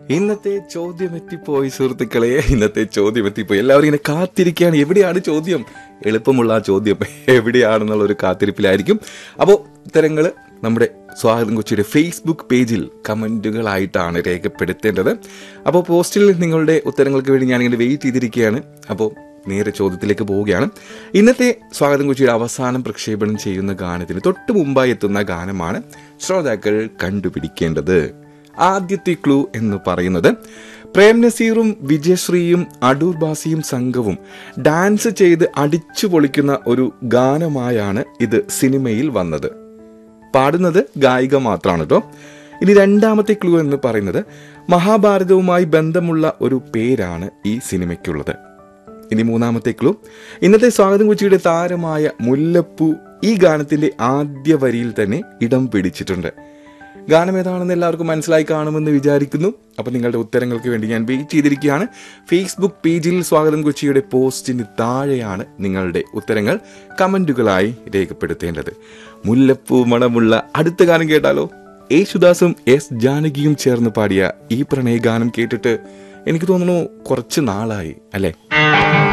ഇന്നത്തെ ചോദ്യം എത്തിപ്പോയി സുഹൃത്തുക്കളെ ഇന്നത്തെ ചോദ്യം എത്തിപ്പോയി എല്ലാവരും ഇങ്ങനെ കാത്തിരിക്കുകയാണ് എവിടെയാണ് ചോദ്യം എളുപ്പമുള്ള ആ ചോദ്യം എവിടെയാണെന്നുള്ള ഒരു കാത്തിരിപ്പിലായിരിക്കും അപ്പോൾ ഉത്തരങ്ങൾ നമ്മുടെ സ്വാഗതം കൊച്ചിയുടെ ഫേസ്ബുക്ക് പേജിൽ കമൻറ്റുകളായിട്ടാണ് രേഖപ്പെടുത്തേണ്ടത് അപ്പോൾ പോസ്റ്റിൽ നിങ്ങളുടെ ഉത്തരങ്ങൾക്ക് വേണ്ടി ഞാനിങ്ങനെ വെയിറ്റ് ചെയ്തിരിക്കുകയാണ് അപ്പോൾ നേരെ ചോദ്യത്തിലേക്ക് പോവുകയാണ് ഇന്നത്തെ സ്വാഗതം കൊച്ചിയുടെ അവസാനം പ്രക്ഷേപണം ചെയ്യുന്ന ഗാനത്തിന് തൊട്ട് മുമ്പായി എത്തുന്ന ഗാനമാണ് ശ്രോതാക്കൾ കണ്ടുപിടിക്കേണ്ടത് ആദ്യത്തെ ക്ലൂ എന്ന് പറയുന്നത് പ്രേം നസീറും വിജയശ്രീയും അടൂർ ബാസിയും സംഘവും ഡാൻസ് ചെയ്ത് അടിച്ചു പൊളിക്കുന്ന ഒരു ഗാനമായാണ് ഇത് സിനിമയിൽ വന്നത് പാടുന്നത് ഗായിക മാത്രമാണ് കേട്ടോ ഇനി രണ്ടാമത്തെ ക്ലൂ എന്ന് പറയുന്നത് മഹാഭാരതവുമായി ബന്ധമുള്ള ഒരു പേരാണ് ഈ സിനിമയ്ക്കുള്ളത് ഇനി മൂന്നാമത്തെ ക്ലൂ ഇന്നത്തെ സ്വാഗതം കൊച്ചിയുടെ താരമായ മുല്ലപ്പൂ ഈ ഗാനത്തിന്റെ ആദ്യ വരിയിൽ തന്നെ ഇടം പിടിച്ചിട്ടുണ്ട് ഗാനം ഏതാണെന്ന് എല്ലാവർക്കും മനസ്സിലായി കാണുമെന്ന് വിചാരിക്കുന്നു അപ്പോൾ നിങ്ങളുടെ ഉത്തരങ്ങൾക്ക് വേണ്ടി ഞാൻ വെയിറ്റ് ചെയ്തിരിക്കുകയാണ് ഫേസ്ബുക്ക് പേജിൽ സ്വാഗതം കൊച്ചിയുടെ പോസ്റ്റിന് താഴെയാണ് നിങ്ങളുടെ ഉത്തരങ്ങൾ കമന്റുകളായി രേഖപ്പെടുത്തേണ്ടത് മുല്ലപ്പൂ മണമുള്ള അടുത്ത ഗാനം കേട്ടാലോ യേശുദാസും എസ് ജാനകിയും ചേർന്ന് പാടിയ ഈ പ്രണയഗാനം കേട്ടിട്ട് എനിക്ക് തോന്നുന്നു കുറച്ച് നാളായി അല്ലേ